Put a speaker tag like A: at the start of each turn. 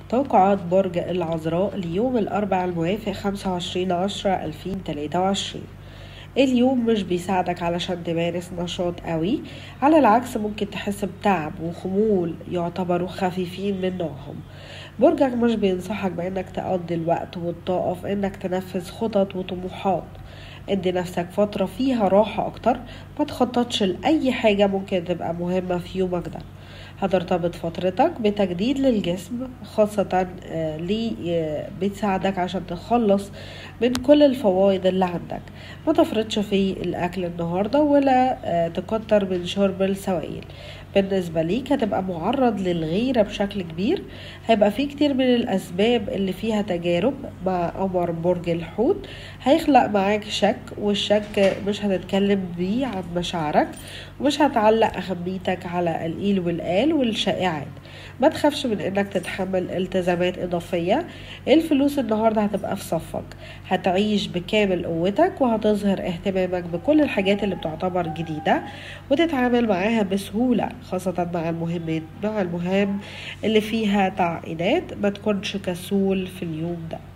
A: توقعات برج العذراء ليوم الأربع الموافق 25 عشرة 2023 اليوم مش بيساعدك علشان تمارس نشاط قوي على العكس ممكن تحس بتعب وخمول يعتبروا خفيفين من نوعهم برجك مش بينصحك بانك تقضي الوقت والطاقة في انك تنفذ خطط وطموحات ادي نفسك فترة فيها راحة اكتر ما تخططش لأي حاجة ممكن تبقى مهمة في يومك ده هترتبط فترتك بتجديد للجسم خاصة ليه بتساعدك عشان تخلص من كل الفوائد اللي عندك ما تفرطش في الأكل النهاردة ولا تكتر من شرب السوائل بالنسبة ليك هتبقى معرض للغيرة بشكل كبير هيبقى في كتير من الأسباب اللي فيها تجارب مع قمر برج الحوت هيخلق معاك شك والشك مش هتتكلم بيه عن مشاعرك ومش هتعلق أهميتك على القيل والقال والشائعات ما تخافش من انك تتحمل التزامات اضافية الفلوس النهاردة هتبقى في صفك هتعيش بكامل قوتك وهتظهر اهتمامك بكل الحاجات اللي بتعتبر جديدة وتتعامل معاها بسهولة خاصة مع المهمات مع المهام اللي فيها تعقيدات ما تكونش كسول في اليوم ده